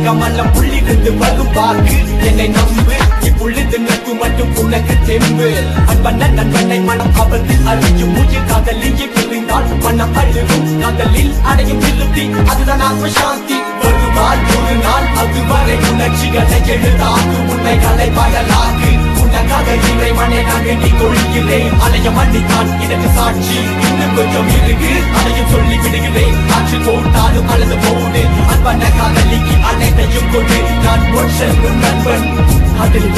கமலம் புள்ளிருந்து வரும் வாக்கு என்னை நம்பு இப்புள்ளிது நட்பு மட்டும் உனக்கு தெம்பு அன்பன நண்பனை மனம் அபத்தில் அறியும் உயிர் காதலியை பிரிந்தால் மனம் அழுகும் காதலில் அடையும் திருப்தி அதுதான் ஆத்ம சாந்தி வருவாள் ஒரு நாள் அதுவரை உணர்ச்சிகளை எழுதாது உண்மைகளை பாடலாக்கு உனக்காக இறைவனை நான் வேண்டி கொள்கிறேன் அலைய மன்னித்தான் எனக்கு சாட்சி இன்னும் கொஞ்சம் இருக்கு அதையும் சொல்லி விடுகிறேன் காற்று போட்டாலும் அழுது போடு அன்பன காதலிக்கு அனைத்தையும் கொண்டு நான் ஒரு செல்லும் நண்பன் அதில்